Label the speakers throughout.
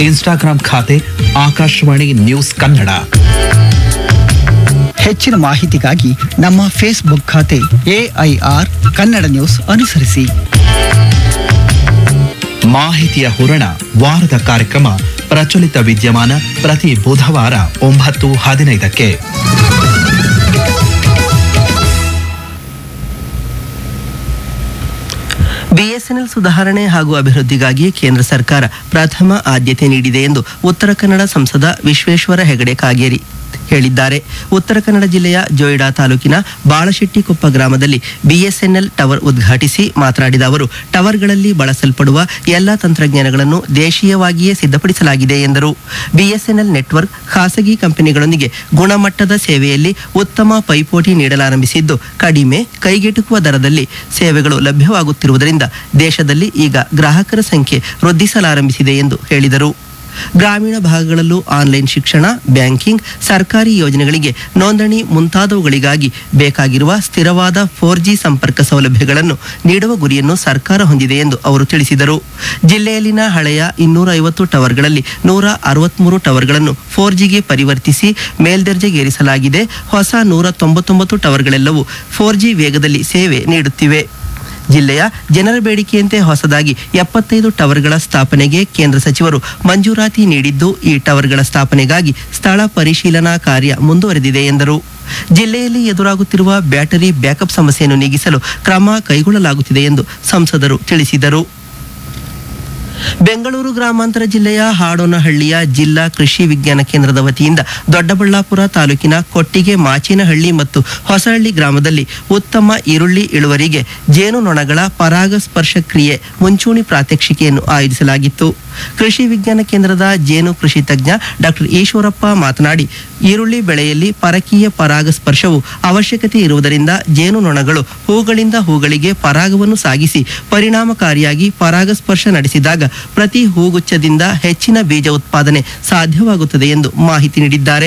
Speaker 1: Instagram ಖಾತೆ Akashvani news Kannada
Speaker 2: ಹೆಚ್ಚಿನ ಮಾಹಿತಿಗಾಗಿ ನಮ್ಮ ಫೇಸ್ಬುಕ್ ಖಾತೆ ಎಐಆರ್ ಕನ್ನಡ ನ್ಯೂಸ್ ಅನುಸರಿಸಿ
Speaker 1: ಮಾಹಿತಿಯ ಹೂರಣ ವಾರದ ಕಾರ್ಯಕ್ರಮ ಪ್ರಚಲಿತ ವಿದ್ಯಮಾನ ಪ್ರತಿ ಬುಧವಾರ ಒಂಬತ್ತು ಹದಿನೈದಕ್ಕೆ
Speaker 3: ಬಿಎಸ್ಎನ್ಎಲ್ ಸುಧಾರಣೆ ಹಾಗೂ ಅಭಿವೃದ್ಧಿಗಾಗಿ ಕೇಂದ್ರ ಸರ್ಕಾರ ಪ್ರಥಮ ಆದ್ಯತೆ ನೀಡಿದೆ ಎಂದು ಉತ್ತರ ಕನ್ನಡ ಸಂಸದ ವಿಶ್ವೇಶ್ವರ ಹೆಗಡೆ ಕಾಗೇರಿ ಹೇಳಿದ್ದಾರೆ ಉತ್ತರ ಕನ್ನಡ ಜಿಲ್ಲೆಯ ಜೋಯಿಡಾ ತಾಲೂಕಿನ ಬಾಳಶೆಟ್ಟಿಕೊಪ್ಪ ಗ್ರಾಮದಲ್ಲಿ ಬಿಎಸ್ಎನ್ಎಲ್ ಟವರ್ ಉದ್ಘಾಟಿಸಿ ಮಾತನಾಡಿದ ಅವರು ಟವರ್ಗಳಲ್ಲಿ ಬಳಸಲ್ಪಡುವ ಎಲ್ಲ ತಂತ್ರಜ್ಞಾನಗಳನ್ನು ದೇಶೀಯವಾಗಿಯೇ ಸಿದ್ಧಪಡಿಸಲಾಗಿದೆ ಎಂದರು ಬಿಎಸ್ಎನ್ಎಲ್ ನೆಟ್ವರ್ಕ್ ಖಾಸಗಿ ಕಂಪನಿಗಳೊಂದಿಗೆ ಗುಣಮಟ್ಟದ ಸೇವೆಯಲ್ಲಿ ಉತ್ತಮ ಪೈಪೋಟಿ ನೀಡಲಾರಂಭಿಸಿದ್ದು ಕಡಿಮೆ ಕೈಗೆಟುಕುವ ದರದಲ್ಲಿ ಸೇವೆಗಳು ಲಭ್ಯವಾಗುತ್ತಿರುವುದರಿಂದ ದೇಶದಲ್ಲಿ ಈಗ ಗ್ರಾಹಕರ ಸಂಖ್ಯೆ ವೃದ್ಧಿಸಲಾರಂಭಿಸಿದೆ ಎಂದು ಹೇಳಿದರು ಗ್ರಾಮೀಣ ಭಾಗಗಳಲ್ಲೂ ಆನ್ಲೈನ್ ಶಿಕ್ಷಣ ಬ್ಯಾಂಕಿಂಗ್ ಸರ್ಕಾರಿ ಯೋಜನೆಗಳಿಗೆ ನೋಂದಣಿ ಮುಂತಾದವುಗಳಿಗಾಗಿ ಬೇಕಾಗಿರುವ ಸ್ಥಿರವಾದ ಫೋರ್ ಜಿ ಸಂಪರ್ಕ ಸೌಲಭ್ಯಗಳನ್ನು ನೀಡುವ ಗುರಿಯನ್ನು ಸರ್ಕಾರ ಹೊಂದಿದೆ ಎಂದು ಅವರು ತಿಳಿಸಿದರು ಜಿಲ್ಲೆಯಲ್ಲಿನ ಹಳೆಯ ಇನ್ನೂರ ಐವತ್ತು ಟವರ್ಗಳಲ್ಲಿ ನೂರ ಅರವತ್ಮೂರು ಟವರ್ಗಳನ್ನು ಫೋರ್ ಜಿಗೆ ಪರಿವರ್ತಿಸಿ ಮೇಲ್ದರ್ಜೆಗೇರಿಸಲಾಗಿದೆ ಹೊಸ ನೂರ ತೊಂಬತ್ತೊಂಬತ್ತು ಟವರ್ಗಳೆಲ್ಲವೂ ಫೋರ್ ಜಿ ವೇಗದಲ್ಲಿ ಸೇವೆ ನೀಡುತ್ತಿವೆ ಜಿಲ್ಲೆಯ ಜನರ ಬೇಡಿಕೆಯಂತೆ ಹೊಸದಾಗಿ ಎಪ್ಪತ್ತೈದು ಟವರ್ಗಳ ಸ್ಥಾಪನೆಗೆ ಕೇಂದ್ರ ಸಚಿವರು ಮಂಜೂರಾತಿ ನೀಡಿದ್ದು ಈ ಟವರ್ಗಳ ಸ್ಥಾಪನೆಗಾಗಿ ಸ್ಥಳ ಪರಿಶೀಲನಾ ಕಾರ್ಯ ಮುಂದುವರೆದಿದೆ ಎಂದರು ಜಿಲ್ಲೆಯಲ್ಲಿ ಎದುರಾಗುತ್ತಿರುವ ಬ್ಯಾಟರಿ ಬ್ಯಾಕಪ್ ಸಮಸ್ಯೆಯನ್ನು ನೀಗಿಸಲು ಕ್ರಮ ಕೈಗೊಳ್ಳಲಾಗುತ್ತಿದೆ ಎಂದು ಸಂಸದರು ತಿಳಿಸಿದರು ಬೆಂಗಳೂರು ಗ್ರಾಮಾಂತರ ಜಿಲ್ಲೆಯ ಹಾಡೋನಹಳ್ಳಿಯ ಜಿಲ್ಲಾ ಕೃಷಿ ವಿಜ್ಞಾನ ಕೇಂದ್ರದ ವತಿಯಿಂದ ದೊಡ್ಡಬಳ್ಳಾಪುರ ತಾಲೂಕಿನ ಕೊಟ್ಟಿಗೆ ಮಾಚಿನಹಳ್ಳಿ ಮತ್ತು ಹೊಸಹಳ್ಳಿ ಗ್ರಾಮದಲ್ಲಿ ಉತ್ತಮ ಈರುಳ್ಳಿ ಇಳುವರಿಗೆ ಜೇನುನೊಣಗಳ ಪರಾಗಸ್ಪರ್ಶ ಕ್ರಿಯೆ ಮುಂಚೂಣಿ ಪ್ರಾತ್ಯಕ್ಷಿಕೆಯನ್ನು ಆಯೋಜಿಸಲಾಗಿತ್ತು ಕೃಷಿ ವಿಜ್ಞಾನ ಕೇಂದ್ರದ ಜೇನು ಕೃಷಿ ತಜ್ಞ ಡಾಕ್ಟರ್ ಈಶ್ವರಪ್ಪ ಮಾತನಾಡಿ ಈರುಳ್ಳಿ ಬೆಳೆಯಲ್ಲಿ ಪರಕೀಯ ಪರಾಗಸ್ಪರ್ಶವು ಅವಶ್ಯಕತೆ ಇರುವುದರಿಂದ ಜೇನುನೊಣಗಳು ಹೂಗಳಿಂದ ಹೂಗಳಿಗೆ ಪರಾಗವನ್ನು ಸಾಗಿಸಿ ಪರಿಣಾಮಕಾರಿಯಾಗಿ ಪರಾಗಸ್ಪರ್ಶ ನಡೆಸಿದಾಗ ಪ್ರತಿ ಹೂಗುಚ್ಛದಿಂದ ಹೆಚ್ಚಿನ ಬೀಜ ಉತ್ಪಾದನೆ ಸಾಧ್ಯವಾಗುತ್ತದೆ ಎಂದು ಮಾಹಿತಿ ನೀಡಿದ್ದಾರೆ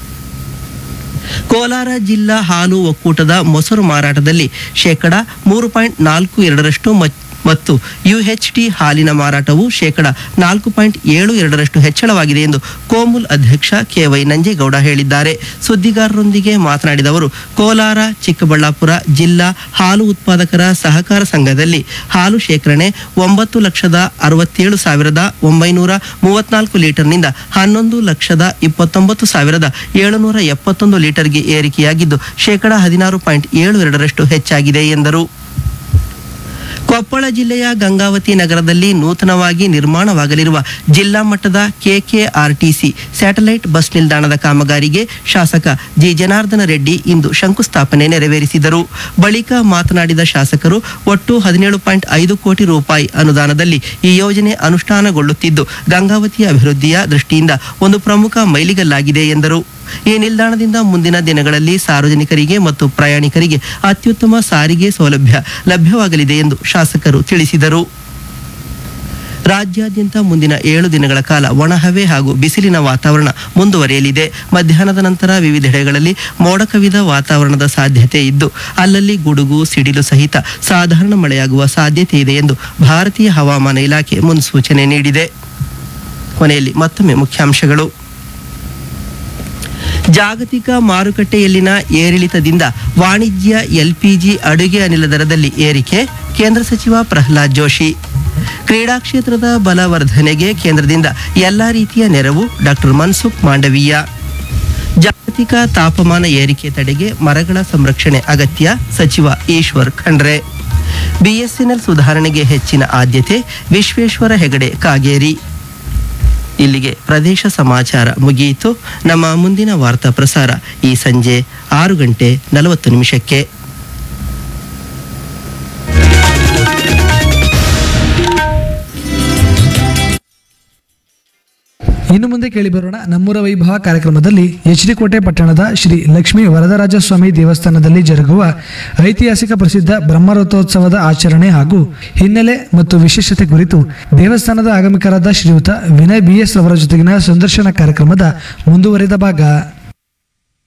Speaker 3: ಕೋಲಾರ ಜಿಲ್ಲಾ ಹಾಲು ಒಕ್ಕೂಟದ ಮೊಸರು ಮಾರಾಟದಲ್ಲಿ ಶೇಕಡ ಮೂರು ಪಾಯಿಂಟ್ ನಾಲ್ಕು ಎರಡರಷ್ಟು ಮಚ್- ಮತ್ತು ಯುಎಚ್ಟಿ ಹಾಲಿನ ಮಾರಾಟವು ಶೇಕಡ ನಾಲ್ಕು ಪಾಯಿಂಟ್ ಏಳು ಎರಡರಷ್ಟು ಹೆಚ್ಚಳವಾಗಿದೆ ಎಂದು ಕೋಮುಲ್ ಅಧ್ಯಕ್ಷ ಕೆವೈ ನಂಜೇಗೌಡ ಹೇಳಿದ್ದಾರೆ ಸುದ್ದಿಗಾರರೊಂದಿಗೆ ಮಾತನಾಡಿದ ಅವರು ಕೋಲಾರ ಚಿಕ್ಕಬಳ್ಳಾಪುರ ಜಿಲ್ಲಾ ಹಾಲು ಉತ್ಪಾದಕರ ಸಹಕಾರ ಸಂಘದಲ್ಲಿ ಹಾಲು ಶೇಖರಣೆ ಒಂಬತ್ತು ಲಕ್ಷದ ಅರವತ್ತೇಳು ಸಾವಿರದ ಒಂಬೈನೂರ ಮೂವತ್ನಾಲ್ಕು ಲೀಟರ್ನಿಂದ ಹನ್ನೊಂದು ಲಕ್ಷದ ಇಪ್ಪತ್ತೊಂಬತ್ತು ಸಾವಿರದ ಏಳುನೂರ ಎಪ್ಪತ್ತೊಂದು ಲೀಟರ್ಗೆ ಏರಿಕೆಯಾಗಿದ್ದು ಶೇಕಡ ಹದಿನಾರು ಪಾಯಿಂಟ್ ಏಳು ಎರಡರಷ್ಟು ಹೆಚ್ಚಾಗಿದೆ ಎಂದರು ಕೊಪ್ಪಳ ಜಿಲ್ಲೆಯ ಗಂಗಾವತಿ ನಗರದಲ್ಲಿ ನೂತನವಾಗಿ ನಿರ್ಮಾಣವಾಗಲಿರುವ ಜಿಲ್ಲಾ ಮಟ್ಟದ ಕೆಕೆಆರ್ಟಿಸಿ ಸ್ಯಾಟಲೈಟ್ ಬಸ್ ನಿಲ್ದಾಣದ ಕಾಮಗಾರಿಗೆ ಶಾಸಕ ಜಿ ಜನಾರ್ದನ ರೆಡ್ಡಿ ಇಂದು ಶಂಕುಸ್ಥಾಪನೆ ನೆರವೇರಿಸಿದರು ಬಳಿಕ ಮಾತನಾಡಿದ ಶಾಸಕರು ಒಟ್ಟು ಹದಿನೇಳು ಪಾಯಿಂಟ್ ಐದು ಕೋಟಿ ರೂಪಾಯಿ ಅನುದಾನದಲ್ಲಿ ಈ ಯೋಜನೆ ಅನುಷ್ಠಾನಗೊಳ್ಳುತ್ತಿದ್ದು ಗಂಗಾವತಿಯ ಅಭಿವೃದ್ಧಿಯ ದೃಷ್ಟಿಯಿಂದ ಒಂದು ಪ್ರಮುಖ ಮೈಲಿಗಲ್ಲಾಗಿದೆ ಎಂದರು ಈ ನಿಲ್ದಾಣದಿಂದ ಮುಂದಿನ ದಿನಗಳಲ್ಲಿ ಸಾರ್ವಜನಿಕರಿಗೆ ಮತ್ತು ಪ್ರಯಾಣಿಕರಿಗೆ ಅತ್ಯುತ್ತಮ ಸಾರಿಗೆ ಸೌಲಭ್ಯ ಲಭ್ಯವಾಗಲಿದೆ ಎಂದು ಶಾಸಕರು ತಿಳಿಸಿದರು ರಾಜ್ಯಾದ್ಯಂತ ಮುಂದಿನ ಏಳು ದಿನಗಳ ಕಾಲ ಒಣಹವೆ ಹಾಗೂ ಬಿಸಿಲಿನ ವಾತಾವರಣ ಮುಂದುವರಿಯಲಿದೆ ಮಧ್ಯಾಹ್ನದ ನಂತರ ವಿವಿಧೆಡೆಗಳಲ್ಲಿ ಮೋಡ ಕವಿದ ವಾತಾವರಣದ ಸಾಧ್ಯತೆ ಇದ್ದು ಅಲ್ಲಲ್ಲಿ ಗುಡುಗು ಸಿಡಿಲು ಸಹಿತ ಸಾಧಾರಣ ಮಳೆಯಾಗುವ ಸಾಧ್ಯತೆ ಇದೆ ಎಂದು ಭಾರತೀಯ ಹವಾಮಾನ ಇಲಾಖೆ ಮುನ್ಸೂಚನೆ ನೀಡಿದೆ ಕೊನೆಯಲ್ಲಿ ಮತ್ತೊಮ್ಮೆ ಮುಖ್ಯಾಂಶಗಳು ಜಾಗತಿಕ ಮಾರುಕಟ್ಟೆಯಲ್ಲಿನ ಏರಿಳಿತದಿಂದ ವಾಣಿಜ್ಯ ಎಲ್ಪಿಜಿ ಅಡುಗೆ ಅನಿಲ ದರದಲ್ಲಿ ಏರಿಕೆ ಕೇಂದ್ರ ಸಚಿವ ಪ್ರಹ್ಲಾದ್ ಜೋಶಿ ಕ್ರೀಡಾ ಕ್ಷೇತ್ರದ ಬಲವರ್ಧನೆಗೆ ಕೇಂದ್ರದಿಂದ ಎಲ್ಲಾ ರೀತಿಯ ನೆರವು ಡಾಕ್ಟರ್ ಮನ್ಸುಖ್ ಮಾಂಡವೀಯ ಜಾಗತಿಕ ತಾಪಮಾನ ಏರಿಕೆ ತಡೆಗೆ ಮರಗಳ ಸಂರಕ್ಷಣೆ ಅಗತ್ಯ ಸಚಿವ ಈಶ್ವರ್ ಖಂಡ್ರೆ ಬಿಎಸ್ಎನ್ಎಲ್ ಸುಧಾರಣೆಗೆ ಹೆಚ್ಚಿನ ಆದ್ಯತೆ ವಿಶ್ವೇಶ್ವರ ಹೆಗಡೆ ಕಾಗೇರಿ ಇಲ್ಲಿಗೆ ಪ್ರದೇಶ ಸಮಾಚಾರ ಮುಗಿಯಿತು ನಮ್ಮ ಮುಂದಿನ ವಾರ್ತಾ ಪ್ರಸಾರ ಈ ಸಂಜೆ ಆರು ಗಂಟೆ ನಲವತ್ತು ನಿಮಿಷಕ್ಕೆ
Speaker 4: ಇನ್ನು ಮುಂದೆ ಕೇಳಿಬರೋಣ ನಮ್ಮೂರ ವೈಭವ ಕಾರ್ಯಕ್ರಮದಲ್ಲಿ ಎಚ್ ಡಿ ಕೋಟೆ ಪಟ್ಟಣದ ಶ್ರೀ ಲಕ್ಷ್ಮೀ ವರದರಾಜ ಸ್ವಾಮಿ ದೇವಸ್ಥಾನದಲ್ಲಿ ಜರುಗುವ ಐತಿಹಾಸಿಕ ಪ್ರಸಿದ್ಧ ಬ್ರಹ್ಮರಥೋತ್ಸವದ ಆಚರಣೆ ಹಾಗೂ ಹಿನ್ನೆಲೆ ಮತ್ತು ವಿಶೇಷತೆ ಕುರಿತು ದೇವಸ್ಥಾನದ ಆಗಮಿಕರಾದ ಶ್ರೀಯುತ ವಿನಯ್ ಬಿ ಎಸ್ ಅವರ ಜೊತೆಗಿನ ಸಂದರ್ಶನ ಕಾರ್ಯಕ್ರಮದ ಮುಂದುವರಿದ ಭಾಗ